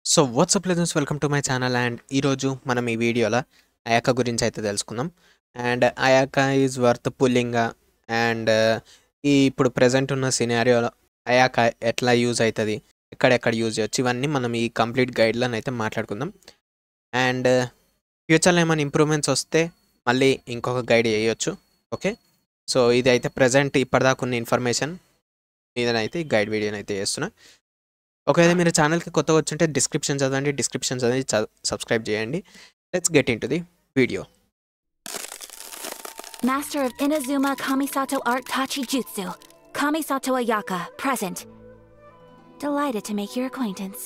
So what's up legends welcome to my channel and ఈరోజు మనం ఈ వీడియోలో అయాక గురించి అయితే తెలుసుకుందాం and Ayaka is worth pulling and ఈ ఇప్పుడు ప్రజెంట్ ఉన్న సినారియోలో అయాక ఎట్లా యూజ్ అవుతుంది ఎక్కడెక్కడ యూజ్ చేయొచ్చు ఇవన్నీ మనం ఈ కంప్లీట్ గైడ్లను అయితే మాట్లాడుకుందాం అండ్ ఫ్యూచర్లో ఏమైనా ఇంప్రూవ్మెంట్స్ వస్తే మళ్ళీ ఇంకొక గైడ్ చేయొచ్చు ఓకే సో ఇది అయితే ప్రజెంట్ ఇప్పటిదాకా ఉన్న ఇన్ఫర్మేషన్ మీదనైతే ఈ గైడ్ వీడియోని అయితే చేస్తున్నా ఒకవేళ మీరు ఛానల్కి కొత్తగా వచ్చుంటే డిస్క్రిప్షన్ చదవండి డిస్క్రిప్షన్ చదివి సబ్స్క్రైబ్ చేయండి let's get into the video Master of Inazuma Kamisato Art Tachi Jutsu, Kamisato Ayaka, present. Delighted to make your acquaintance.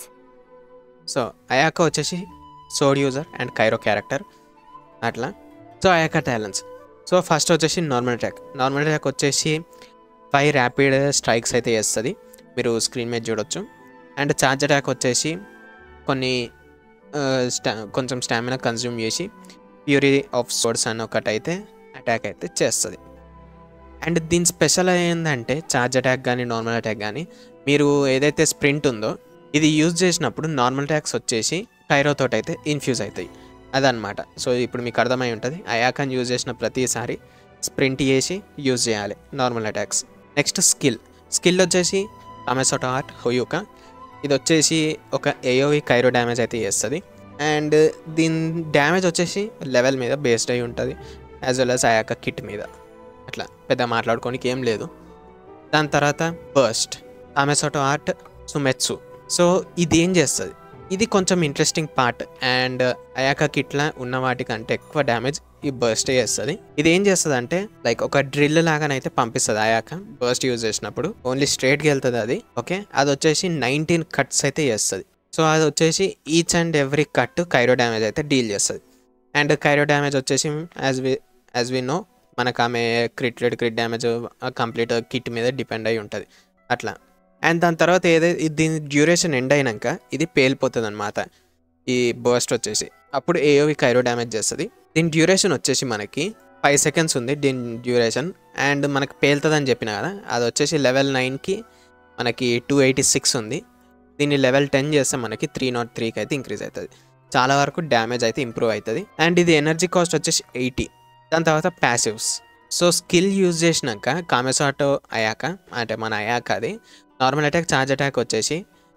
So Ayaka వచ్చేసి sword user and cryo character అట్లా so Ayaka talents so first వచ్చేసి normal attack normal attack వచ్చేసి five rapid strikes అయితే వేస్తుంది మీరు screen మీద చూడొచ్చు and charge attack వచ్చేసి కొన్ని ఆ, స్టా కొంచెం స్టామినా కన్జ్యూమ్ చేసి ప్యూరీ ఆఫ్ సోర్స్ అని ఒకటి అయితే అటాక్ అయితే చేస్తుంది అండ్ దీని స్పెషల్ ఏంటంటే ఛార్జ్ అటాక్ కానీ నార్మల్ అటాక్ కానీ మీరు ఏదైతే స్ప్రింట్ ఉందో ఇది యూజ్ చేసినప్పుడు నార్మల్ అటాక్స్ వచ్చేసి కైరోతో అయితే ఇన్ఫ్యూజ్ అవుతాయి అదనమాట సో ఇప్పుడు మీకు అర్థమై ఉంటుంది అయాకన్ యూజ్ చేసిన ప్రతిసారి స్ప్రింట్ చేసి యూజ్ చేయాలి normal attacks next skill skill వచ్చేసి అమెసోటో ఆర్ట్ హొయూక ఇది వచ్చేసి ఒక ఏఓవి కైరో డ్యామేజ్ అయితే చేస్తుంది అండ్ దీని డ్యామేజ్ వచ్చేసి లెవెల్ మీద బేస్డ్ అయి ఉంటుంది as well as Ayaka kit మీద అట్లా పెద్ద మాట్లాడుకోనికి ఏం లేదు దాని తర్వాత బర్స్ట్ అమెసోటో ఆర్ట్ సుమెత్సు సో ఇది ఏం చేస్తుంది ఇది కొంచెం ఇంట్రెస్టింగ్ పార్ట్ అండ్ అయాక కిట్లా ఉన్న వాటికంటే ఎక్కువ డ్యామేజ్ ఈ బర్స్ట్ చేస్తుంది ఇది ఏం చేస్తుంది అంటే లైక్ ఒక డ్రిల్ లాగానైతే పంపిస్తుంది అయాక బర్స్ట్ యూజ్ చేసినప్పుడు ఓన్లీ స్ట్రేట్కి వెళ్తుంది అది ఓకే అది వచ్చేసి నైన్టీన్ కట్స్ అయితే చేస్తుంది సో అది వచ్చేసి each and every cut cryo damage అయితే డీల్ చేస్తుంది అండ్ కైరో డ్యామేజ్ వచ్చేసి as we as we know మనకు ఆమె crit rate crit damage complete kit మీద డిపెండ్ అయి ఉంటుంది అట్లా అండ్ దాని తర్వాత ఏదైతే దీని డ్యూరేషన్ ఎండ్ అయినాక ఇది పేలిపోతుంది అనమాట ఈ బర్స్ట్ వచ్చేసి అప్పుడు ఏఓవి కైరో డ్యామేజ్ చేస్తుంది దీని డ్యూరేషన్ వచ్చేసి మనకి ఫైవ్ సెకండ్స్ ఉంది దీని డ్యూరేషన్ అండ్ మనకి పేలుతుంది అని చెప్పిన కదా అది వచ్చేసి లెవెల్ నైన్కి మనకి టూ ఎయిటీ సిక్స్ ఉంది దీన్ని లెవెల్ టెన్ చేస్తే మనకి త్రీ నాట్ త్రీకి అయితే ఇంక్రీజ్ అవుతుంది చాలా వరకు డ్యామేజ్ అయితే ఇంప్రూవ్ అవుతుంది అండ్ ఇది ఎనర్జీ కాస్ట్ వచ్చేసి ఎయిటీ దాని తర్వాత ప్యాసివ్స్ సో స్కిల్ యూజ్ చేసినాక కామెసాటో అయాక అంటే మన అయాక అది నార్మల్ అటాక్ ఛార్జ్ అటాక్ వచ్చేసి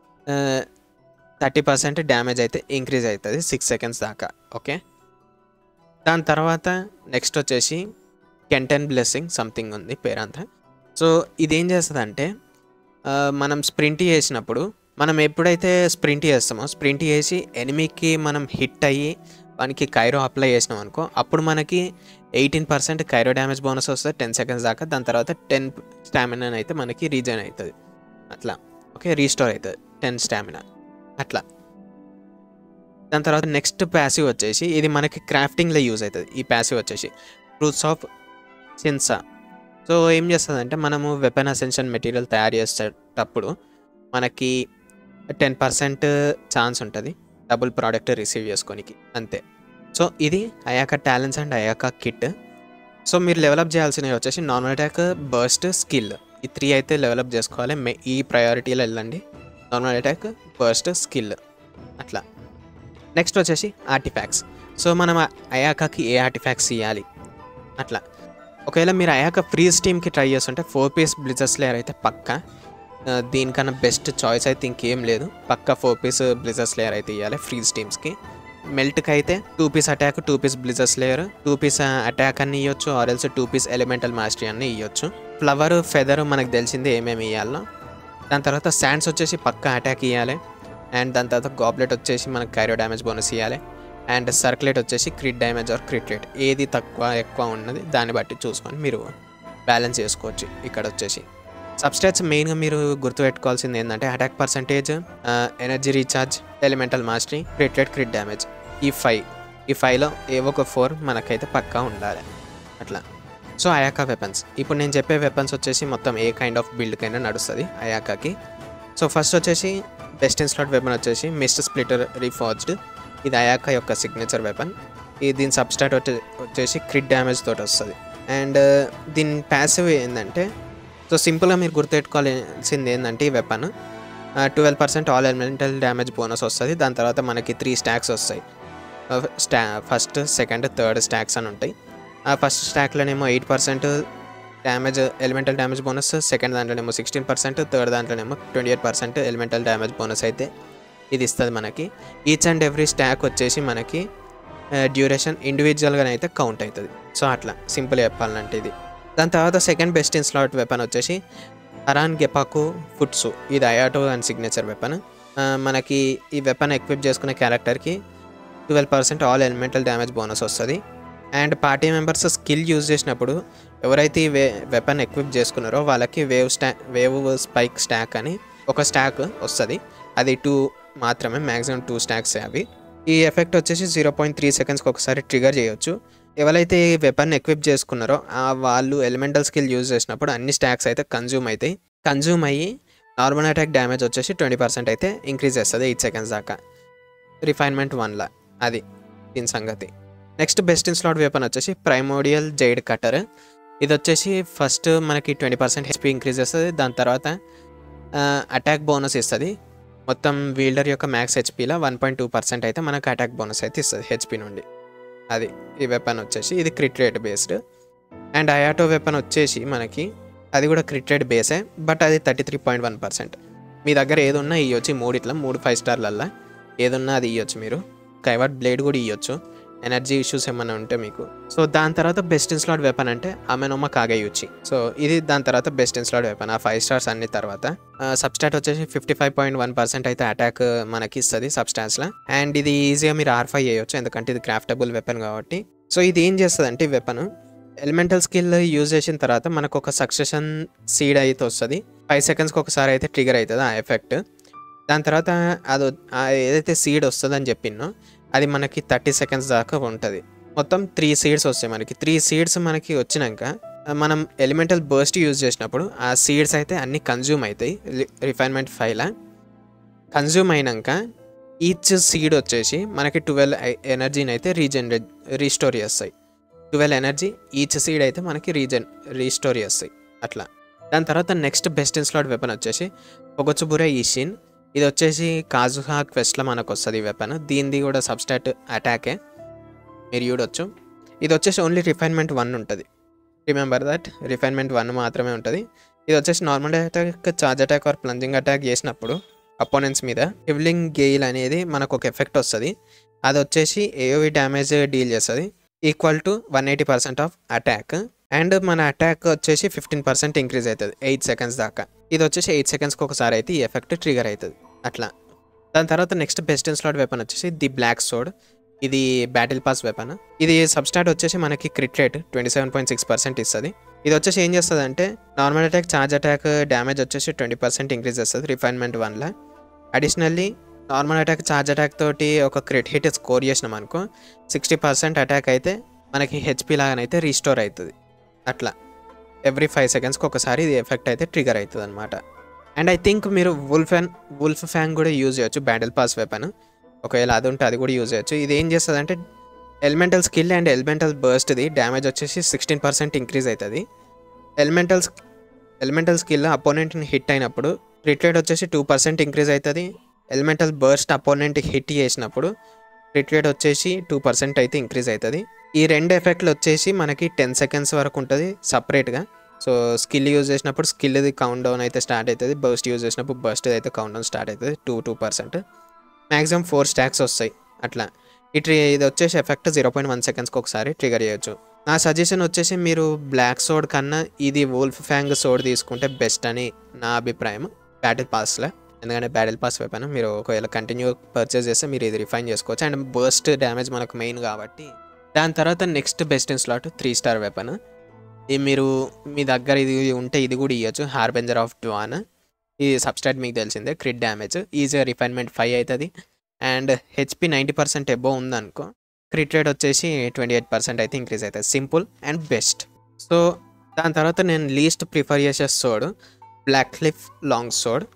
థర్టీ పర్సెంట్ డ్యామేజ్ అయితే ఇంక్రీజ్ అవుతుంది సిక్స్ సెకండ్స్ దాకా ఓకే దాని తర్వాత నెక్స్ట్ వచ్చేసి కెంటెన్ బ్లెస్సింగ్ సంథింగ్ ఉంది పేరంతా సో ఇదేం చేస్తుందంటే ఆ, మనం స్ప్రింట్ చేసినప్పుడు మనం ఎప్పుడైతే స్ప్రింట్ చేస్తామో స్ప్రింట్ చేసి ఎనిమికి మనం హిట్ అయ్యి వానికి కైరో అప్లై చేసినాం అనుకో అప్పుడు మనకి eighteen percent cryo damage bonus వస్తుంది టెన్ సెకండ్స్ దాకా దాని తర్వాత టెన్ స్టామినా అయితే మనకి రీజన్ అవుతుంది అట్లా ఓకే రీస్టోర్ అవుతుంది టెన్ స్టామినా అట్లా దాని తర్వాత నెక్స్ట్ ప్యాసివ్ వచ్చేసి ఇది మనకి క్రాఫ్టింగ్లో యూజ్ అవుతుంది ఈ ప్యాసివ్ వచ్చేసి ఫ్రూట్స్ ఆఫ్ సిన్సా సో ఏం చేస్తుందంటే మనము వెపన్ అసెన్షన్ మెటీరియల్ తయారు చేసేటప్పుడు మనకి టెన్ పర్సెంట్ ఛాన్స్ ఉంటుంది డబుల్ ప్రోడక్ట్ రిసీవ్ చేసుకోనికి అంతే సో ఇది Ayaka talents and Ayaka kit so మీరు డెవలప్ చేయాల్సినవి వచ్చేసి నార్మల్ అటాక్ బర్స్ట్ స్కిల్ ఈ త్రీ అయితే డెవలప్ చేసుకోవాలి మే ఈ ప్రయారిటీలో వెళ్ళండి నార్మల్ అటాక్ బర్స్ట్ స్కిల్ అట్లా నెక్స్ట్ వచ్చేసి ఆర్టిఫాక్ట్స్ సో మనం అయాకాకి ఏ ఆర్టిఫాక్ట్స్ ఇవ్వాలి అట్లా ఒకవేళ మీరు అయాక ఫ్రీజ్ టీమ్కి ట్రై చేస్తుంటే ఫోర్ పీస్ బ్లిజర్స్ లేయర్ అయితే పక్క ఆ, దీనికన్నా బెస్ట్ చాయిస్ అయితే ఇంకేం లేదు పక్క ఫోర్ పీస్ బ్లిజర్స్ లేయర్ అయితే ఇవ్వాలి ఫ్రీజ్ టీమ్స్కి మెల్ట్కి అయితే two piece attack two piece blizzard లేయర్ టూ పీస్ అటాక్ అన్ని ఇవ్వచ్చు ఆర్ఎల్స్ టూ పీస్ ఎలిమెంటల్ మాస్టరీ అన్ని ఇవ్వచ్చు ఫ్లవర్ ఫెదర్ మనకు తెలిసిందే ఏమేమి ఇవ్వాలో దాని తర్వాత శాండ్స్ వచ్చేసి పక్క అటాక్ ఇవ్వాలి అండ్ దాని తర్వాత గాబ్లెట్ వచ్చేసి మనకు కైరో డ్యామేజ్ బోనస్ ఇవ్వాలి అండ్ సర్క్యులేట్ వచ్చేసి crit damage or crit rate ఏది తక్కువ ఎక్కువ ఉన్నది దాన్ని బట్టి చూసుకొని మీరు బ్యాలెన్స్ చేసుకోవచ్చు ఇక్కడ వచ్చేసి సబ్స్టాట్స్ మెయిన్గా మీరు గుర్తుపెట్టుకోవాల్సింది ఏంటంటే attack percentage energy recharge elemental mastery crit rate crit damage ఈ ఫైవ్ ఈ ఫైవ్లో ఏవో ఒక ఫోర్ మనకైతే పక్కా ఉండాలి అట్లా సో అయాకా వెపన్స్ ఇప్పుడు నేను చెప్పే వెపన్స్ వచ్చేసి మొత్తం ఏ కైండ్ ఆఫ్ బిల్డ్కైనా నడుస్తుంది అయాకాకి సో ఫస్ట్ వచ్చేసి బెస్ట్ ఇన్ స్లాట్ వెపన్ వచ్చేసి మిస్ట్ స్ప్లిటర్ రీఫార్జ్డ్ ఇది అయాక యొక్క సిగ్నేచర్ వెపన్ ఈ దీని సబ్స్టాట్ వచ్చే వచ్చేసి క్రిట్ డ్యామేజ్ తోటి వస్తుంది అండ్ దీని ప్యాసివ్ ఏంటంటే సో సింపుల్గా మీరు గుర్తుపెట్టుకోవాల్సింది ఏంటంటే ఈ weapon twelve percent all elemental damage bonus వస్తుంది దాని తర్వాత మనకి త్రీ స్టాక్స్ వస్తాయి స్టా ఫస్ట్ సెకండ్ థర్డ్ స్టాక్స్ అని ఉంటాయి ఆ ఫస్ట్ స్టాక్లోనేమో eight percent damage elemental damage bonus second దాంట్లోనేమో సిక్స్టీన్ పర్సెంట్ థర్డ్ దాంట్లోనేమో twenty eight percent elemental damage bonus అయితే ఇది ఇస్తుంది మనకి ఈచ్ అండ్ ఎవ్రీ స్టాక్ వచ్చేసి మనకి డ్యూరేషన్ ఇండివిజువల్గా అయితే కౌంట్ అవుతుంది సో అట్లా సింపుల్ చెప్పాలంటే ఇది దాని తర్వాత second best in slot weapon వచ్చేసి అరాన్ గెపాకు ఫుట్సు ఇది అయాటో అండ్ సిగ్నేచర్ వెపన్ మనకి ఈ వెపన్ ఎక్విప్ చేసుకునే క్యారెక్టర్కి twelve percent all elemental damage bonus వస్తుంది and party members skill use చేసినప్పుడు ఎవరైతే ఈ వే వెపన్ ఎక్విప్ చేసుకున్నారో వాళ్ళకి వేవ్ స్టా వేవ్ స్పైక్ స్టాక్ అని ఒక స్టాక్ వస్తుంది అది టూ మాత్రమే మ్యాక్సిమం టూ స్టాక్స్ అవి ఈ ఎఫెక్ట్ వచ్చేసి జీరో పాయింట్ త్రీ సెకండ్స్కి ఒకసారి ట్రిగర్ చేయొచ్చు ఎవరైతే ఈ వెపన్ ఎక్విప్ చేసుకున్నారో ఆ వాళ్ళు ఎలిమెంటల్ స్కిల్ యూజ్ చేసినప్పుడు అన్ని స్టాక్స్ అయితే కన్జ్యూమ్ అవుతాయి కన్జ్యూమ్ అయ్యి నార్మల్ అటాక్ డ్యామేజ్ వచ్చేసి ట్వంటీ పర్సెంట్ అయితే ఇంక్రీజ్ చేస్తుంది ఎయిట్ సెకండ్స్ దాకా రిఫైన్మెంట్ వన్లా అది దీని సంగతి next best in slot weapon వచ్చేసి ప్రైమోడియల్ జైడ్ కటర్ ఇది వచ్చేసి ఫస్ట్ మనకి ట్వంటీ పర్సెంట్ హెచ్పి ఇంక్రీజ్ చేస్తుంది దాని తర్వాత అటాక్ బోనస్ ఇస్తుంది మొత్తం వీల్డర్ యొక్క మ్యాక్స్ హెచ్పిలో వన్ పాయింట్ టూ పర్సెంట్ అయితే మనకు అటాక్ బోనస్ అయితే ఇస్తుంది హెచ్పి నుండి అది ఈ వెపన్ వచ్చేసి ఇది crit rate based and Ayato weapon వచ్చేసి మనకి అది కూడా క్రిట్ రేట్ బేసే బట్ అది thirty three point one percent మీ దగ్గర ఏది ఉన్నా ఇవ్వచ్చు మూడిట్లా మూడు ఫైవ్ స్టార్లల్లా ఏదున్నా అది ఇవ్వచ్చు మీరు కైవర్ట్ బ్లేడ్ కూడా ఇవ్వచ్చు ఎనర్జీ ఇష్యూస్ ఏమైనా ఉంటే మీకు సో దాని తర్వాత బెస్ట్ ఇన్ స్లాట్ వెపన్ అంటే అమెనోమా కాగేయుచి సో ఇది దాని తర్వాత బెస్ట్ ఇన్ స్లాట్ వెపన్ ఆ ఫైవ్ స్టార్స్ అన్ని తర్వాత సబ్స్టాట్ వచ్చేసి fifty five point one percent అయితే అటాక్ మనకి ఇస్తుంది సబ్స్టాన్స్లో అండ్ ఇది ఈజీగా మీరు ఆర్ఫై చేయొచ్చు ఎందుకంటే ఇది క్రాఫ్టబుల్ వెపన్ కాబట్టి సో ఇది ఏం చేస్తుంది అంటే ఈ వెపన్ ఎలిమెంటల్ స్కిల్ యూజ్ చేసిన తర్వాత మనకు ఒక సక్సెషన్ సీడ్ అయితే వస్తుంది ఫైవ్ సెకండ్స్కి ఒకసారి అయితే ట్రిగర్ అవుతుంది ఆ ఎఫెక్ట్ దాని తర్వాత అది ఆ ఏదైతే సీడ్ వస్తుందని చెప్పినో అది మనకి థర్టీ సెకండ్స్ దాకా ఉంటుంది మొత్తం త్రీ సీడ్స్ వస్తాయి మనకి త్రీ సీడ్స్ మనకి వచ్చినాక మనం ఎలిమెంటల్ బర్స్ట్ యూజ్ చేసినప్పుడు ఆ సీడ్స్ అయితే అన్ని కన్జ్యూమ్ అవుతాయి రిఫైన్మెంట్ ఫైవ్లా కన్జ్యూమ్ అయినాక ఈచ్ సీడ్ వచ్చేసి మనకి ట్వెల్వ్ ఎనర్జీని అయితే రీజనరేట్ రీస్టోర్ చేస్తాయి ట్వెల్వ్ ఎనర్జీ ఈచ్ సీడ్ అయితే మనకి రీజన్ రీస్టోర్ చేస్తాయి అట్లా దాని తర్వాత next best in slot weapon వచ్చేసి పొగచుబురే ఈషిన్ ఇది వచ్చేసి కాజుహా క్వెస్ట్లో మనకు వస్తుంది ఈ వెపన్ దీనిది కూడా సబ్స్టాట్ అటాకే మీరు చూడొచ్చు ఇది వచ్చేసి ఓన్లీ రిఫైన్మెంట్ వన్ ఉంటుంది రిమెంబర్ దట్ రిఫైన్మెంట్ వన్ మాత్రమే ఉంటుంది ఇది వచ్చేసి normal attack charge attack or plunging attack చేసినప్పుడు అపోనెంట్స్ మీద హివ్లింగ్ గెయిల్ అనేది మనకు ఒక ఎఫెక్ట్ వస్తుంది అది వచ్చేసి ఏఓవి డ్యామేజ్ డీల్ చేస్తుంది equal to one eighty percent of attack and మన అటాక్ వచ్చేసి ఫిఫ్టీన్ పర్సెంట్ ఇంక్రీజ్ అవుతుంది ఎయిట్ సెకండ్స్ దాకా ఇది వచ్చేసి ఎయిట్ సెకండ్స్కి ఒకసారి అయితే ఈ ఎఫెక్ట్ ట్రిగర్ అవుతుంది అట్లా దాని తర్వాత next best in slot weapon వచ్చేసి ది బ్లాక్ సోడ్ ఇది బ్యాటిల్ పాస్ వెపన్ ఇది సబ్స్టాట్ వచ్చేసి మనకి crit rate twenty seven point six percent ఇస్తుంది ఇది వచ్చేసి ఏం చేస్తుంది అంటే normal attack charge attack damage వచ్చేసి ట్వంటీ పర్సెంట్ ఇంక్రీజ్ చేస్తుంది రిఫైన్మెంట్ వన్లో additionally normal attack charge attack తోటి ఒక క్రిట్ హిట్ స్కోర్ చేసినాం అనుకో సిక్స్టీ పర్సెంట్ అటాక్ అయితే మనకి హెచ్పి లాగానైతే రీస్టోర్ అవుతుంది అట్లా ఎవ్రీ ఫైవ్ సెకండ్స్కి ఒకసారి ఇది ఎఫెక్ట్ అయితే ట్రిగర్ అవుతుంది అనమాట అండ్ ఐ థింక్ మీరు వుల్ఫ్ అండ్ వుల్ఫ్ ఫ్యాంగ్ కూడా యూజ్ చేయొచ్చు బ్యాటిల్ పాస్ వెపన్ ఒకవేళ అది ఉంటే అది కూడా యూజ్ చేయొచ్చు ఇది ఏం చేస్తుంది అంటే ఎలిమెంటల్ స్కిల్ అండ్ ఎలిమెంటల్ బర్స్ట్ది డ్యామేజ్ వచ్చేసి సిక్స్టీన్ పర్సెంట్ ఇంక్రీజ్ అవుతుంది ఎలిమెంటల్ ఎలిమెంటల్ స్కిల్ అపోనెంట్ని హిట్ అయినప్పుడు క్రిట్ రేట్ వచ్చేసి టూ పర్సెంట్ ఇంక్రీజ్ అవుతుంది ఎలిమెంటల్ బర్స్ట్ అపోనెంట్ హిట్ చేసినప్పుడు క్రిట్ రేట్ వచ్చేసి టూ పర్సెంట్ అయితే ఇంక్రీజ్ అవుతుంది ఈ రెండు ఎఫెక్ట్లు వచ్చేసి మనకి టెన్ సెకండ్స్ వరకు ఉంటుంది సపరేట్గా సో స్కిల్ యూజ్ చేసినప్పుడు స్కిల్ది కౌంట్ డౌన్ అయితే స్టార్ట్ అవుతుంది బర్స్ట్ యూజ్ చేసినప్పుడు బర్స్ట్ అయితే కౌంట్ డౌన్ స్టార్ట్ అవుతుంది two two percent maximum four stacks వస్తాయి అట్లా ఇటు ఇది వచ్చేసి ఎఫెక్ట్ జీరో పాయింట్ వన్ సెకండ్స్కి ఒకసారి ట్రిగర్ చేయొచ్చు నా సజెషన్ వచ్చేసి మీరు బ్లాక్ సోడ్ కన్నా ఇది వోల్ఫ్ ఫ్యాంగ్ సోడ్ తీసుకుంటే బెస్ట్ అని నా అభిప్రాయం బ్యాటిల్ పాస్లో ఎందుకంటే బ్యాటిల్ పాస్ వెపన్ మీరు ఒకవేళ కంటిన్యూ పర్చేస్ చేస్తే మీరు ఇది రిఫైన్ చేసుకోవచ్చు అండ్ బర్స్ట్ డ్యామేజ్ మనకు మెయిన్ కాబట్టి దాని తర్వాత next best in slot three star weapon ఇది మీరు మీ దగ్గర ఇది ఉంటే ఇది కూడా ఇవ్వచ్చు హార్బెంజర్ ఆఫ్ డ్వాన్ ఈ సబ్స్టాట్ మీకు తెలిసిందే క్రిట్ డ్యామేజ్ ఈజీగా రిఫైన్మెంట్ ఫైవ్ అవుతుంది and HP ninety percent above ఉందనుకో క్రిట్ రేట్ వచ్చేసి ట్వంటీ ఎయిట్ పర్సెంట్ అయితే ఇంక్రీజ్ అవుతుంది సింపుల్ అండ్ బెస్ట్ సో దాని తర్వాత నేను లీస్ట్ ప్రిఫర్ చేసే sword black cliff long సోడ్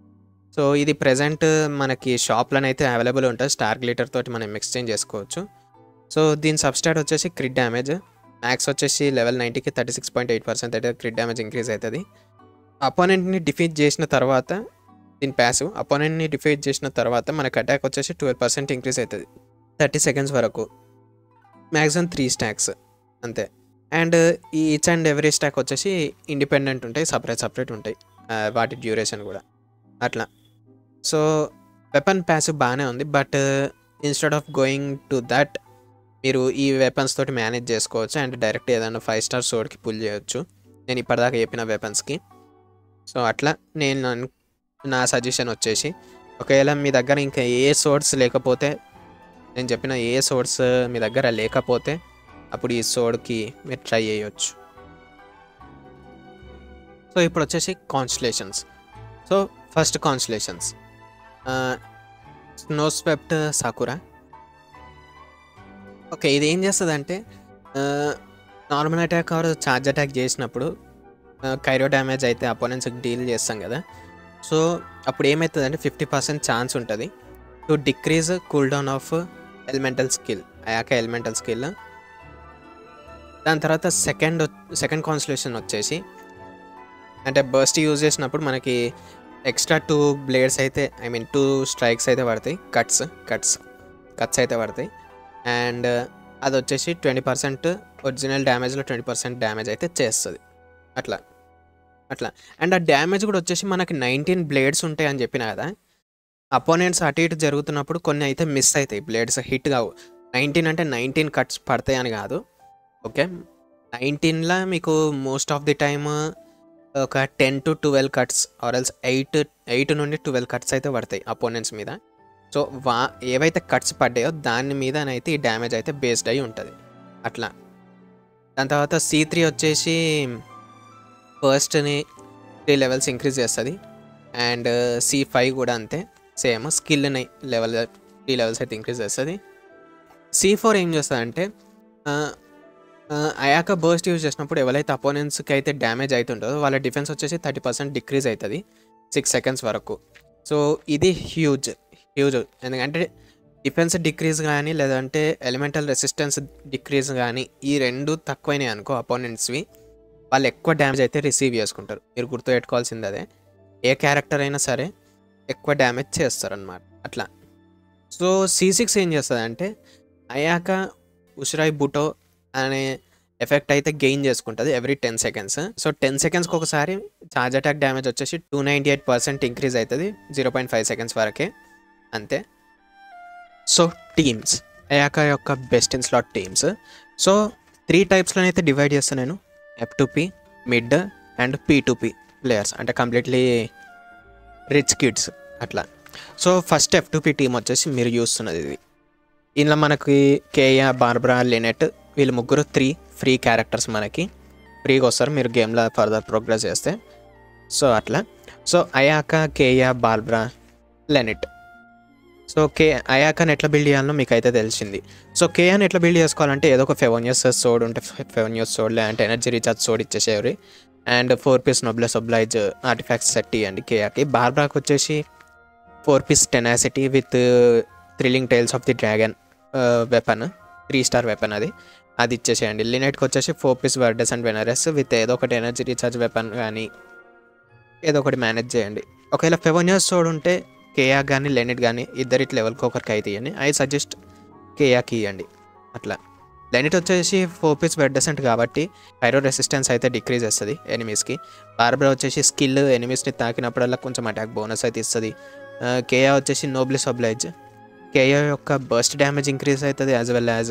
so ఇది ప్రజెంట్ మనకి షాప్లోనైతే అవైలబుల్ ఉంటుంది స్టార్ గ్లిటర్ తోటి మనం ఎక్స్చేంజ్ చేసుకోవచ్చు సో దీని సబ్స్టాట్ వచ్చేసి క్రిట్ డ్యామేజ్ మ్యాక్స్ వచ్చేసి లెవెల్ నైంటీకి thirty six point eight percent అయితే క్రిట్ డ్యామేజ్ ఇంక్రీజ్ అవుతుంది అపోనెంట్ని డిఫీట్ చేసిన తర్వాత దీని ప్యాసివ్ అపోనెంట్ని డిఫీట్ చేసిన తర్వాత మనకు అటాక్ వచ్చేసి ట్వెల్వ్ పర్సెంట్ ఇంక్రీజ్ అవుతుంది థర్టీ సెకండ్స్ వరకు మ్యాక్సిమం త్రీ స్టాక్స్ అంతే అండ్ ఈ ఈచ్ అండ్ ఎవ్రీ స్టాక్ వచ్చేసి ఇండిపెండెంట్ ఉంటాయి సపరేట్ సపరేట్ ఉంటాయి ఆ, వాటి డ్యూరేషన్ కూడా అట్లా సో వెపన్ ప్యాసివ్ బాగానే ఉంది but instead of going to that మీరు ఈ వెపన్స్ తోటి మేనేజ్ చేసుకోవచ్చు అండ్ డైరెక్ట్ ఏదైనా ఫైవ్ స్టార్ సోడ్కి పుల్ చేయొచ్చు నేను ఇప్పటిదాకా చెప్పిన వెపన్స్కి సో అట్లా నేను అను- నా సజెషన్ వచ్చేసి ఒకవేళ మీ దగ్గర ఇంకా ఏ సోర్స్ లేకపోతే నేను చెప్పిన ఏ సోర్స్ మీ దగ్గర లేకపోతే అప్పుడు ఈ సోడ్కి మీరు ట్రై చేయొచ్చు సో ఇప్పుడు వచ్చేసి constellations so first constellations snow swept sakura okay ఇది ఏం చేస్తుంది అంటే normal attack or charge attack చేసినప్పుడు కైరో డ్యామేజ్ అయితే అపోనెంట్స్కి డీల్ చేస్తాం కదా సో అప్పుడు ఏమవుతుంది అంటే ఫిఫ్టీ పర్సెంట్ ఛాన్స్ ఉంటుంది to decrease cool down of elemental skill Ayaka elemental skill దాని తర్వాత సెకండ్ సెకండ్ కాన్స్టలేషన్ వచ్చేసి అంటే బర్స్ట్ యూజ్ చేసినప్పుడు మనకి ఎక్స్ట్రా టూ బ్లేడ్స్ అయితే ఐ మీన్ టూ స్ట్రైక్స్ అయితే పడతాయి కట్స్ కట్స్ కట్స్ అయితే పడతాయి అండ్ అది వచ్చేసి ట్వంటీ పర్సెంట్ ఒరిజినల్ డ్యామేజ్లో ట్వంటీ పర్సెంట్ డ్యామేజ్ అయితే చేస్తుంది అట్లా అట్లా అండ్ ఆ డ్యామేజ్ కూడా వచ్చేసి మనకి నైన్టీన్ బ్లేడ్స్ ఉంటాయి అని చెప్పిన కదా అపోనెంట్స్ అటు ఇటు జరుగుతున్నప్పుడు కొన్ని అయితే మిస్ అవుతాయి బ్లేడ్స్ హిట్ కావు నైన్టీన్ అంటే నైన్టీన్ కట్స్ పడతాయి అని కాదు ఓకే నైన్టీన్లో మీకు మోస్ట్ ఆఫ్ ది టైమ్ ఒక ten to twelve cuts or else eight eight నుండి ట్వెల్వ్ కట్స్ అయితే పడతాయి అపోనెంట్స్ మీద సో వా ఏవైతే కట్స్ పడ్డాయో దాని మీదనైతే ఈ డ్యామేజ్ అయితే బేస్డ్ అయి ఉంటుంది అట్లా దాని తర్వాత సి త్రీ వచ్చేసి ఫస్ట్ని త్రీ లెవెల్స్ ఇంక్రీజ్ చేస్తుంది అండ్ సి ఫైవ్ కూడా అంతే సేమ్ స్కిల్ని లెవెల్ త్రీ లెవెల్స్ అయితే ఇంక్రీజ్ చేస్తుంది సి ఫోర్ ఏం చేస్తుంది అంటే అయాక బర్స్ట్ యూజ్ చేసినప్పుడు ఎవరైతే అపోనెంట్స్కి అయితే డ్యామేజ్ అవుతుంటుందో వాళ్ళ డిఫెన్స్ వచ్చేసి థర్టీ పర్సెంట్ డిక్రీజ్ అవుతుంది సిక్స్ సెకండ్స్ వరకు సో ఇది హ్యూజ్ హ్యూజ్ ఎందుకంటే డిఫెన్స్ డిక్రీజ్ కానీ లేదంటే ఎలిమెంటల్ రెసిస్టెన్స్ డిక్రీజ్ కానీ ఈ రెండు తక్కువైనాయి అనుకో అపోనెంట్స్వి వాళ్ళు ఎక్కువ డ్యామేజ్ అయితే రిసీవ్ చేసుకుంటారు మీరు గుర్తుపెట్టుకోవాల్సింది అదే ఏ క్యారెక్టర్ అయినా సరే ఎక్కువ డ్యామేజ్ చేస్తారనమాట అట్లా సో సి సిక్స్ ఏం చేస్తుంది అంటే అయ్యాక ఉషరాయ్ బుటో అనే ఎఫెక్ట్ అయితే గెయిన్ చేసుకుంటుంది every ten seconds so ten సెకండ్స్కి ఒకసారి ఛార్జ్ అటాక్ డ్యామేజ్ వచ్చేసి two ninety eight percent increase అవుతుంది జీరో పాయింట్ ఫైవ్ సెకండ్స్ వరకే అంతే సో టీమ్స్ అయాక యొక్క best in slot teams so three టైప్స్లో అయితే డివైడ్ చేస్తాను నేను F two P mid and P two P players అంటే కంప్లీట్లీ రిచ్ కిడ్స్ అట్లా so first F two P team వచ్చేసి మీరు చూస్తున్నది ఇది ఇందులో మనకి కేయా బార్బరా లెనెట్ వీళ్ళు ముగ్గురు త్రీ ఫ్రీ క్యారెక్టర్స్ మనకి ఫ్రీగా వస్తారు మీరు గేమ్లో ఫర్దర్ ప్రోగ్రెస్ చేస్తే సో అట్లా so Ayaka Kaeya Barbara Lynette so కే అయాకని ఎట్లా బిల్డ్ చేయాలో మీకు అయితే తెలిసింది సో కేయాని ఎట్లా బిల్డ్ చేసుకోవాలంటే ఏదో ఒక ఫెవెన్యూస్ సోడ్ ఉంటే ఫెవెన్యూస్ సోడ్ లేదంటే ఎనర్జీ రీఛార్జ్ సోడ్ ఇచ్చేసేవారు and four piece noblesse oblige artifacts set ఇవ్వండి కేయాకి బార్బ్రాకి వచ్చేసి four piece tenacity with thrilling tales of the dragon weapon three star weapon అది అది ఇచ్చేసేయండి లినెట్కి వచ్చేసి four piece viridescent and venerer with ఏదో ఒకటి ఎనర్జీ రీఛార్జ్ వెపన్ కానీ ఏదో ఒకటి మేనేజ్ చేయండి ఒకవేళ ఫెవెన్యూస్ సోడ్ ఉంటే కేయా కానీ లెనిట్ కానీ ఇద్దరిటి లెవెల్కి ఒకరికి అయితే ఇవ్వండి ఐ సజెస్ట్ కేయాకి ఇవ్వండి అట్లా లెనిట్ వచ్చేసి ఫోర్ పీస్ వెడ్డసెంట్ కాబట్టి పైరో రెసిస్టెన్స్ అయితే డిక్రీజ్ చేస్తుంది ఎనిమీస్కి బార్బరా వచ్చేసి స్కిల్ ఎనిమీస్ని తాకినప్పుడల్లా కొంచెం అటాక్ బోనస్ అయితే ఇస్తుంది కేయా వచ్చేసి నోబ్లిస్ ఒబ్లైజ్ కేయా యొక్క బర్స్ట్ డ్యామేజ్ ఇంక్రీజ్ అవుతుంది యాజ్ వెల్ యాజ్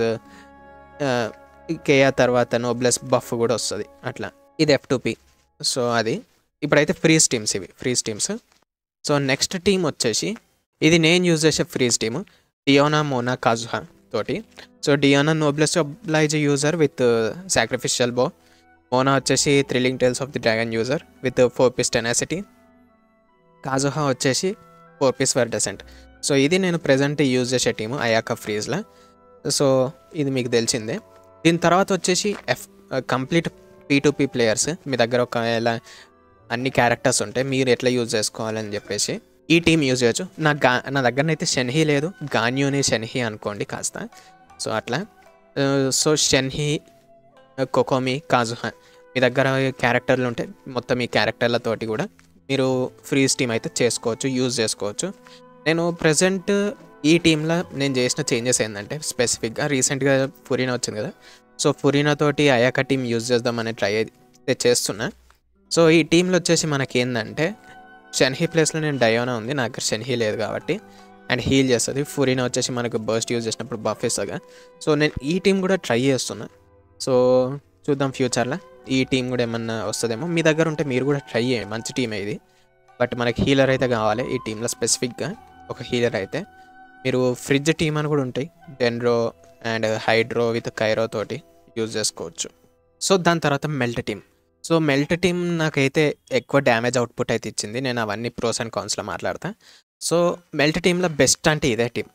కేయా తర్వాత నోబ్లెస్ బఫ్ కూడా వస్తుంది అట్లా ఇది ఎఫ్ టూ పి సో అది ఇప్పుడైతే ఫ్రీజ్ టీమ్స్ ఇవి freeze teams so next team వచ్చేసి ఇది నేను యూజ్ చేసే freeze team Diona Mona Kazuha తోటి so Diona noblesse oblige user with sacrificial bow Mona వచ్చేసి thrilling tales of the dragon user with four piece tenacity Kazuha వచ్చేసి four piece viridescent so ఇది నేను present use చేసే team Ayaka ఫ్రీజ్లో so ఇది మీకు తెలిసిందే దీని తర్వాత వచ్చేసి F complete P two P players మీ దగ్గర ఒకవేళ అన్ని క్యారెక్టర్స్ ఉంటాయి మీరు ఎట్లా యూజ్ చేసుకోవాలని చెప్పేసి ఈ టీం యూజ్ చేయొచ్చు నా గా నా దగ్గర అయితే షెన్హీ లేదు గాన్యూని షెన్హీ అనుకోండి కాస్త సో అట్లా ఆ, సో షెన్హీ కొకోమి కాజుహా మీ దగ్గర క్యారెక్టర్లు ఉంటే మొత్తం ఈ క్యారెక్టర్లతోటి కూడా మీరు ఫ్రీజ్ టీమ్ అయితే చేసుకోవచ్చు యూజ్ చేసుకోవచ్చు నేను ప్రజెంట్ ఈ టీంలో నేను చేసిన చేంజెస్ ఏంటంటే స్పెసిఫిక్గా రీసెంట్గా ఫురీనా వచ్చింది కదా సో ఫురీనా తోటి అయాక టీం యూజ్ చేద్దామని ట్రై అయితే చేస్తున్నా సో ఈ టీంలో వచ్చేసి మనకి ఏంటంటే షన్హీ ప్లేస్లో నేను డయోనా ఉంది నా దగ్గర షన్హీ లేదు కాబట్టి అండ్ హీల్ చేస్తుంది ఫురీనా వచ్చేసి మనకు బర్స్ట్ యూజ్ చేసినప్పుడు బఫ్ ఇస్తుందిగా సో నేను ఈ టీం కూడా ట్రై చేస్తున్నా సో చూద్దాం ఫ్యూచర్లో ఈ టీం కూడా ఏమన్నా వస్తుందేమో మీ దగ్గర ఉంటే మీరు కూడా ట్రై చేయండి మంచి టీమే ఇది బట్ మనకి హీలర్ అయితే కావాలి ఈ టీంలో స్పెసిఫిక్గా ఒక హీలర్ అయితే మీరు ఫ్రిడ్జ్ టీం అని కూడా ఉంటాయి dendro and hydro with cryo తోటి యూజ్ చేసుకోవచ్చు సో దాని తర్వాత melt team so melt team నాకైతే ఎక్కువ డ్యామేజ్ అవుట్పుట్ అయితే ఇచ్చింది నేను అవన్నీ ప్రోస్ అండ్ కాన్స్లో మాట్లాడతా సో మెల్ట్ టీంలో బెస్ట్ అంటే ఇదే team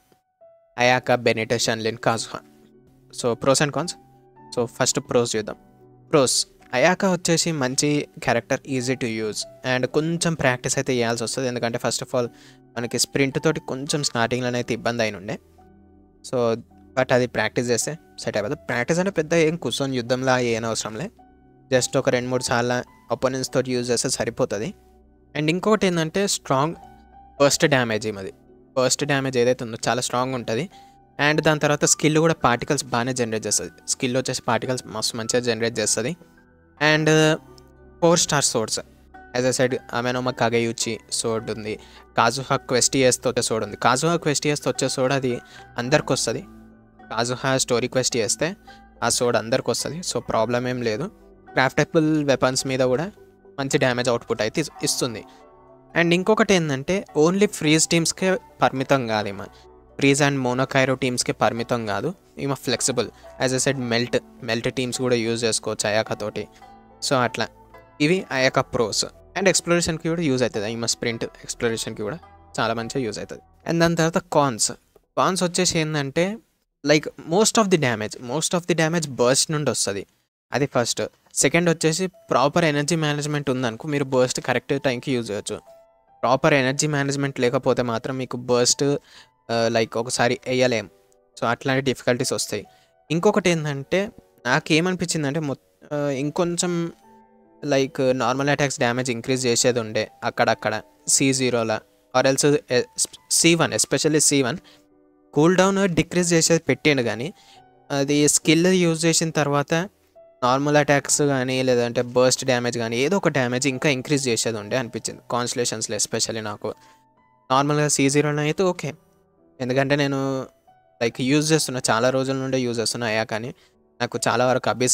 Ayaka Bennett Shenhe Kazuha so pros and cons so first pros చూద్దాం ప్రోస్ అయాకా వచ్చేసి మంచి character easy to use and కొంచెం ప్రాక్టీస్ అయితే చేయాల్సి వస్తుంది ఎందుకంటే ఫస్ట్ ఆఫ్ ఆల్ మనకి స్ప్రింట్ తోటి కొంచెం స్టార్టింగ్లోనే అయితే ఇబ్బంది అయిన ఉండే సో బట్ అది ప్రాక్టీస్ చేస్తే సెట్ అయిపోతుంది ప్రాక్టీస్ అంటే పెద్ద ఏం కూర్చొని యుద్ధంలా ఏం అవసరంలే జస్ట్ ఒక రెండు మూడు సార్లు ఒపోనెంట్స్ తోటి యూజ్ చేస్తే సరిపోతుంది అండ్ ఇంకొకటి ఏంటంటే స్ట్రాంగ్ ఫస్ట్ డ్యామేజ్ ఏమది ఫస్ట్ డ్యామేజ్ ఏదైతే ఉందో చాలా స్ట్రాంగ్ ఉంటుంది అండ్ దాని తర్వాత స్కిల్ కూడా పార్టికల్స్ బాగానే జనరేట్ చేస్తుంది స్కిల్ వచ్చేసి పార్టికల్స్ మస్తు మంచిగా జనరేట్ చేస్తుంది and four star sword as a side Amenoma Kageuchi sword ఉంది కాజుహా క్వెస్ట్ చేస్తే వచ్చే సోడ్ ఉంది కాజుహా క్వెస్ట్ చేస్తే వచ్చే సోడ్ అది అందరికి వస్తుంది కాజుహా స్టోరీ క్వెస్ట్ చేస్తే ఆ సోడ్ అందరికి వస్తుంది సో ప్రాబ్లం ఏం లేదు క్రాఫ్టబుల్ వెపన్స్ మీద కూడా మంచి డ్యామేజ్ అవుట్పుట్ అయితే ఇస్- ఇస్తుంది అండ్ ఇంకొకటి ఏంటంటే ఓన్లీ ఫ్రీజ్ టీమ్స్కే పరిమితం కాదు ఈమె ఫ్రీజ్ అండ్ మోనోకైరో టీమ్స్కే పరిమితం కాదు ఈమె flexible as I said melt melt teams కూడా యూజ్ చేసుకోవచ్చు అయాక తోటి సో అట్లా ఇవి అయాక ప్రోస్ అండ్ ఎక్స్ప్లోరేషన్కి కూడా యూజ్ అవుతుంది ఈమె స్ప్రింట్ ఎక్స్ప్లోరేషన్కి కూడా చాలా మంచిగా యూజ్ అవుతుంది అండ్ దాని తర్వాత కాన్స్ కాన్స్ వచ్చేసి ఏంటంటే like most of the damage most of the damage burst నుండి వస్తుంది అది ఫస్ట్ సెకండ్ వచ్చేసి ప్రాపర్ ఎనర్జీ మేనేజ్మెంట్ ఉందనుకో మీరు బర్స్ట్ కరెక్ట్ టైంకి యూజ్ చేయొచ్చు ప్రాపర్ ఎనర్జీ మేనేజ్మెంట్ లేకపోతే మాత్రం మీకు బర్స్ట్ లైక్ ఒకసారి వేయలేం సో అట్లాంటి డిఫికల్టీస్ వస్తాయి ఇంకొకటి ఏంటంటే నాకేమనిపించింది అంటే మొ ఆ, ఇంకొంచెం like normal attacks damage increase చేసేది ఉండే అక్కడక్కడ సి జీరోలా or else C one especially C one cool down decrease చేసేది పెట్టాను కానీ అది స్కిల్ యూజ్ చేసిన తర్వాత నార్మల్ అటాక్స్ కానీ లేదంటే బర్స్ట్ డ్యామేజ్ కానీ ఏదో ఒక డ్యామేజ్ ఇంకా ఇంక్రీజ్ చేసేది ఉండే అనిపించింది కాన్స్లేషన్స్లో ఎస్పెషల్లీ నాకు నార్మల్గా సి జీరోలో అయితే ఓకే ఎందుకంటే నేను లైక్ యూజ్ చేస్తున్నా చాలా రోజుల నుండే యూజ్ చేస్తున్నా అయ్యా కానీ నాకు చాలా వరకు అబిస్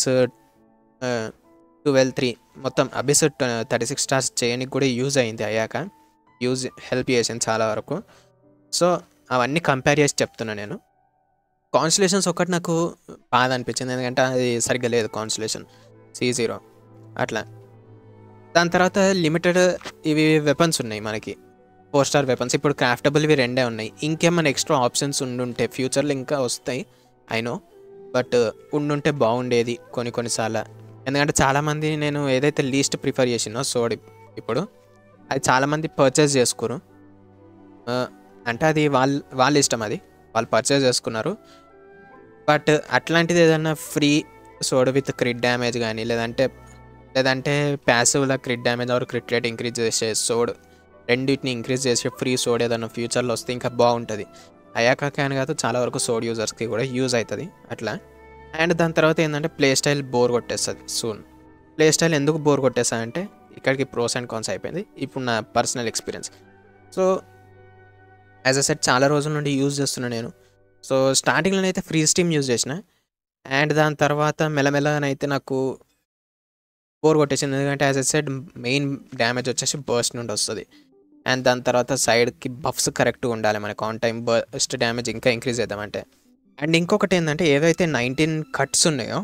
ట్వెల్వ్ త్రీ మొత్తం అబిస్ థర్టీ సిక్స్ స్టార్స్ చేయడానికి కూడా యూజ్ అయింది అయ్యాక యూజ్ హెల్ప్ చేసింది చాలా వరకు సో అవన్నీ కంపేర్ చేసి చెప్తున్నా నేను కాన్స్లేషన్స్ ఒకటి నాకు బాధ అనిపించింది ఎందుకంటే అది సరిగ్గా లేదు కాన్స్లేషన్ సి జీరో అట్లా దాని తర్వాత లిమిటెడ్ ఇవి వెపన్స్ ఉన్నాయి మనకి ఫోర్ స్టార్ వెపన్స్ ఇప్పుడు క్రాఫ్టబుల్ ఇవి రెండే ఉన్నాయి ఇంకేమైనా ఎక్స్ట్రా ఆప్షన్స్ ఉండుంటే ఫ్యూచర్లో ఇంకా వస్తాయి అయినో బట్ ఉండుంటే బాగుండేది కొన్ని కొన్నిసార్లు ఎందుకంటే చాలామంది నేను ఏదైతే లీస్ట్ ప్రిఫర్ చేసినో సోడ్ ఇప్పుడు అది చాలామంది పర్చేస్ చేసుకోరు ఆ, అంటే అది వాళ్ళ వాళ్ళ ఇష్టం అది వాళ్ళు పర్చేస్ చేసుకున్నారు బట్ అట్లాంటిది ఏదన్నా free sword with crit damage కానీ లేదంటే లేదంటే ప్యాసివ్లో crit damage or crit rate increase చేసే సోడ్ రెండింటిని ఇంక్రీజ్ చేసే ఫ్రీ సోడ్ ఏదైనా ఫ్యూచర్లో వస్తే ఇంకా బాగుంటుంది అయ్యాక అని కాదు చాలా వరకు సోడ్ యూజర్స్కి కూడా యూజ్ అవుతుంది అట్లా అండ్ దాని తర్వాత ఏంటంటే ప్లే స్టైల్ బోర్ కొట్టేస్తుంది సూన్ ప్లే స్టైల్ ఎందుకు బోర్ కొట్టేస్తా అంటే ఇక్కడికి ప్రోస్ అండ్ కాన్స్ అయిపోయింది ఇప్పుడు నా personal experience so as I said చాలా రోజుల నుండి యూజ్ చేస్తున్నా నేను సో స్టార్టింగ్లో అయితే ఫ్రీ స్టీమ్ యూజ్ చేసిన అండ్ దాని తర్వాత మెల్లమెల్లగానైతే నాకు బోర్ కొట్టేసింది ఎందుకంటే as I said main damage వచ్చేసి బర్స్ట్ నుండి వస్తుంది అండ్ దాని తర్వాత సైడ్కి బఫ్స్ కరెక్ట్గా ఉండాలి మనకి ఆన్ టైం బర్స్ట్ డ్యామేజ్ ఇంకా ఇంక్రీజ్ చేద్దామంటే అండ్ ఇంకొకటి ఏంటంటే ఏవైతే నైన్టీన్ కట్స్ ఉన్నాయో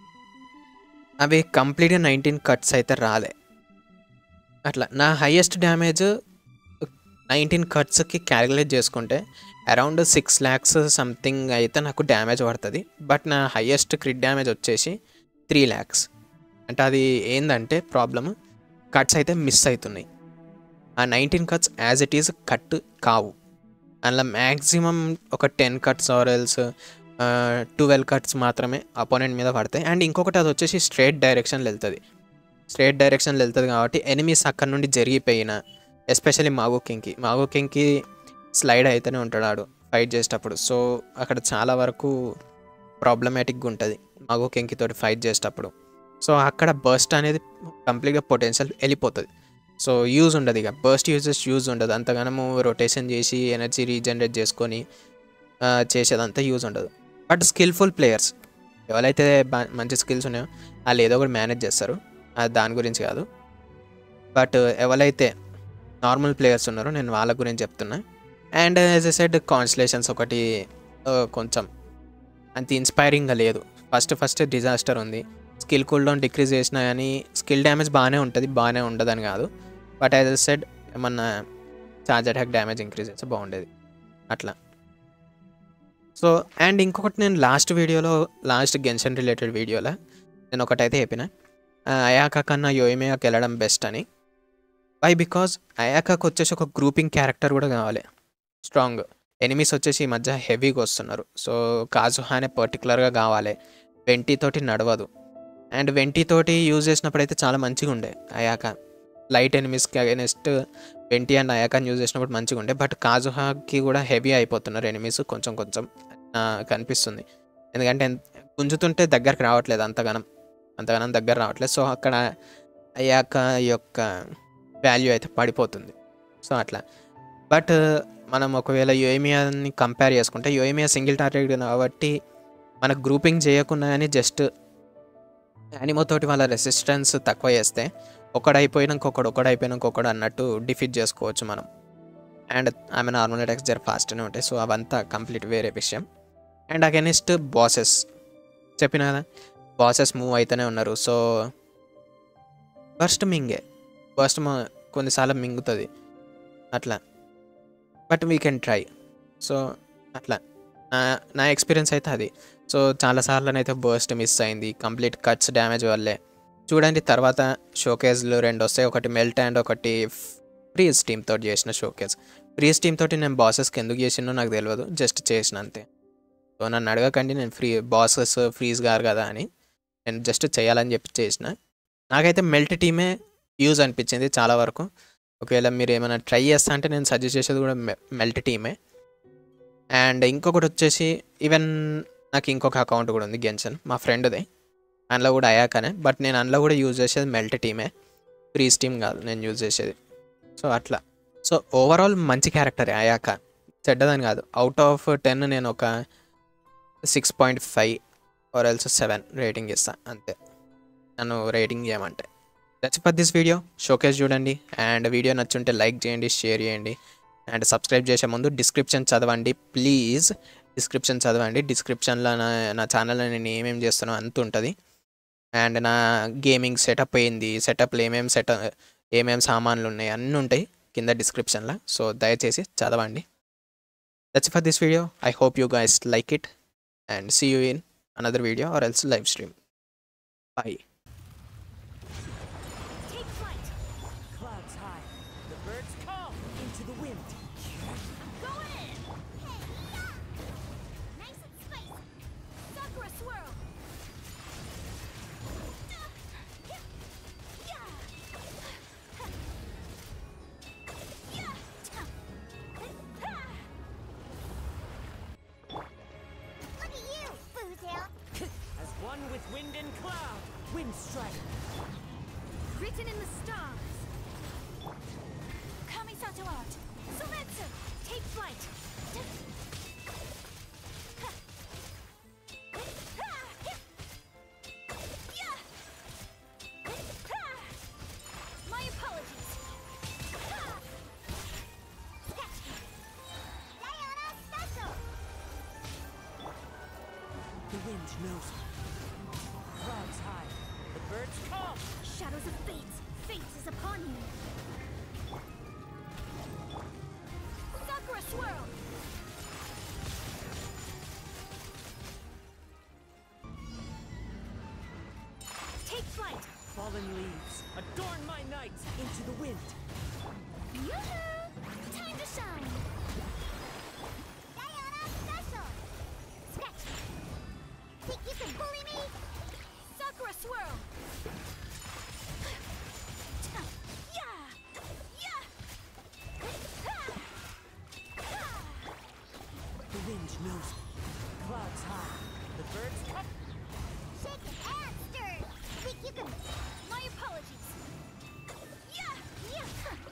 అవి కంప్లీట్గా నైన్టీన్ కట్స్ అయితే రాలే అట్లా నా హైయెస్ట్ డ్యామేజ్ నైన్టీన్ కట్స్కి క్యాలిక్యులేట్ చేసుకుంటే అరౌండ్ సిక్స్ ల్యాక్స్ సంథింగ్ అయితే నాకు డ్యామేజ్ పడుతుంది బట్ నా హైయెస్ట్ క్రిట్ డ్యామేజ్ వచ్చేసి త్రీ ల్యాక్స్ అంటే అది ఏంటంటే ప్రాబ్లమ్ కట్స్ అయితే మిస్ అవుతున్నాయి ఆ nineteen cuts as it is cut కావు అందులో మ్యాక్సిమం ఒక ten cuts or else twelve cuts మాత్రమే అపోనెంట్ మీద పడతాయి అండ్ ఇంకొకటి అది వచ్చేసి స్ట్రైట్ డైరెక్షన్లో వెళ్తుంది స్ట్రేట్ డైరెక్షన్లో వెళ్తుంది కాబట్టి ఎనిమీస్ అక్కడ నుండి జరిగిపోయిన ఎస్పెషల్లీ మాగో కింగ్కి మాగో కింగ్కి స్లైడ్ అయితేనే ఉంటాడు ఆడు ఫైట్ చేసేటప్పుడు సో అక్కడ చాలా వరకు ప్రాబ్లమాటిక్గా ఉంటుంది మాగో కింగ్కి తోటి ఫైట్ చేసేటప్పుడు సో అక్కడ బర్స్ట్ అనేది కంప్లీట్గా పొటెన్షియల్ వెళ్ళిపోతుంది సో యూజ్ ఉండదు ఇక బర్స్ట్ యూజెస్ యూజ్ ఉండదు అంతగానము రొటేషన్ చేసి ఎనర్జీ రీజనరేట్ చేసుకొని ఆ, చేసేదంతా యూజ్ ఉండదు బట్ స్కిల్ఫుల్ ప్లేయర్స్ ఎవరైతే బా- మంచి స్కిల్స్ ఉన్నాయో వాళ్ళు ఏదో ఒకటి మేనేజ్ చేస్తారు అది దాని గురించి కాదు బట్ ఎవరైతే నార్మల్ ప్లేయర్స్ ఉన్నారో నేను వాళ్ళ గురించి చెప్తున్నా and as I said constellations ఒకటి ఆ, కొంచెం అంత ఇన్స్పైరింగ్గా లేదు ఫస్ట్ ఫస్ట్ డిజాస్టర్ ఉంది స్కిల్ కూల్ డౌన్ డిక్రీజ్ చేసినా కానీ స్కిల్ డ్యామేజ్ బాగానే ఉంటుంది బాగానే ఉండదని కాదు బట్ యాజ్ ఎ సెడ్ ఏమన్నా ఛార్జ్ అటాక్ డ్యామేజ్ ఇంక్రీజ్ చేస్తే బాగుండేది అట్లా సో అండ్ ఇంకొకటి నేను లాస్ట్ వీడియోలో లాస్ట్ గెన్షన్ రిలేటెడ్ వీడియోలో నేను ఒకటైతే చెప్పిన ఆ, అయాకా కన్నా యోయిమేయాకి వెళ్ళడం బెస్ట్ అని వై బికాజ్ అయాకాకి వచ్చేసి ఒక గ్రూపింగ్ క్యారెక్టర్ కూడా కావాలి స్ట్రాంగ్ ఎనిమీస్ వచ్చేసి ఈ మధ్య హెవీగా వస్తున్నారు సో కాజుహా అనే పర్టికులర్గా కావాలి వెంటీ తోటి నడవదు అండ్ వెంటీ తోటి యూజ్ చేసినప్పుడు అయితే చాలా మంచిగా ఉండే అయాక లైట్ ఎనిమీస్కి అగెనెస్ట్ వెంటీ అండ్ అయాకాని యూజ్ చేసినప్పుడు మంచిగా ఉండే బట్ కాజుహాకి కూడా హెవీ అయిపోతున్నారు ఎనిమీస్ కొంచెం కొంచెం ఆ, కనిపిస్తుంది ఎందుకంటే ఎంత- గుంజుతుంటే దగ్గరికి రావట్లేదు అంతగానం అంతగానం దగ్గర రావట్లేదు సో అక్కడ అయ్యాక యొక్క వాల్యూ అయితే పడిపోతుంది సో అట్లా బట్ మనం ఒకవేళ యోమియాని కంపేర్ చేసుకుంటే యోమియా సింగిల్ టార్గెట్ కాబట్టి మన గ్రూపింగ్ చేయకుండా కానీ జస్ట్ యానిమో తోటి వాళ్ళ రెసిస్టెన్స్ తక్కువ చేస్తే ఒకడైపోయినాక ఒకడు ఒకడైపోయినాక ఒకడు అన్నట్టు డిఫీట్ చేసుకోవచ్చు మనం అండ్ ఆమె నార్మల్ అటాక్స్ జర ఫాస్ట్గానే ఉంటాయి సో అవంతా కంప్లీట్ వేరే విషయం అండ్ అగెనిస్ట్ బాసెస్ చెప్పిన కదా బాసెస్ మూవ్ అయితేనే ఉన్నారు సో ఫస్ట్ మింగే ఫస్ట్ కొన్నిసార్లు మింగుతుంది అట్లా but we can try so అట్లా నా నా ఎక్స్పీరియన్స్ అయితే అది సో చాలాసార్లు అయితే బర్స్ట్ మిస్ అయింది కంప్లీట్ కట్స్ డ్యామేజ్ వల్లే చూడండి తర్వాత షోకేజ్లు రెండు వస్తాయి ఒకటి మెల్ట్ అండ్ ఒకటి ఫ్రీజ్ టీమ్ తోటి చేసిన షోకేజ్ ఫ్రీజ్ టీమ్ తోటి నేను బాసెస్కి ఎందుకు చేసినో నాకు తెలియదు జస్ట్ చేసిన అంతే సో నన్ను అడగకండి నేను ఫ్రీ బాసెస్ ఫ్రీజ్ గారు కదా అని నేను జస్ట్ చేయాలని చెప్పి చేసిన నాకైతే మెల్ట్ టీమే యూజ్ అనిపించింది చాలా వరకు ఒకవేళ మీరు ఏమైనా ట్రై చేస్తా అంటే నేను సజెస్ట్ చేసేది కూడా మెల్ట్ టీమే అండ్ ఇంకొకటి వచ్చేసి ఈవెన్ నాకు ఇంకొక అకౌంట్ కూడా ఉంది గెన్సన్ మా ఫ్రెండ్ది అందులో కూడా అయ్యాకనే బట్ నేను అందులో కూడా యూజ్ చేసేది మెల్ట్ టీమే ఫ్రీజ్ టీమ్ కాదు నేను యూజ్ చేసేది సో అట్లా సో ఓవరాల్ మంచి క్యారెక్టరే అయాక చెడ్డదని కాదు అవుట్ ఆఫ్ టెన్ నేను ఒక six point five or else seven rating ఇస్తాను అంతే నన్ను రేటింగ్ చేయమంటే that's for this video showcase చూడండి అండ్ వీడియో నచ్చుంటే లైక్ చేయండి షేర్ చేయండి అండ్ సబ్స్క్రైబ్ చేసే ముందు డిస్క్రిప్షన్ చదవండి ప్లీజ్ డిస్క్రిప్షన్ చదవండి డిస్క్రిప్షన్లో నా నా ఛానల్లో నేను ఏమేమి చేస్తానో అంత ఉంటుంది అండ్ నా గేమింగ్ సెటప్ ఏంది సెటప్లో ఏమేమి సెటప్ ఏమేమి సామాన్లు ఉన్నాయి అన్నీ ఉంటాయి కింద డిస్క్రిప్షన్లో సో దయచేసి చదవండి that's for this video I hope you guys like it and see you in another video or else live stream bye Take flight. Clouds high. The birds call into the wind. Go in! Nice and spicy. Sakura swirl. Look at you, Foozle. As one with wind and cloud, wind strike. Written in the stars. Kamisato out. Sometsu, take flight. My apologies. Diana special. The wind knows it. Clouds high. The birds call. Shadows of fate. Fate is upon you. Sakura swirl. Take flight. Fallen leaves adorn my night into the wind. Yoo-hoo! Time to shine. Diana special. Sketch. Think you can bully me? Sakura swirl. The wind knows it. Clouds high. The birds Shaken and stirred. Think you can... My apologies. Yeah, yeah.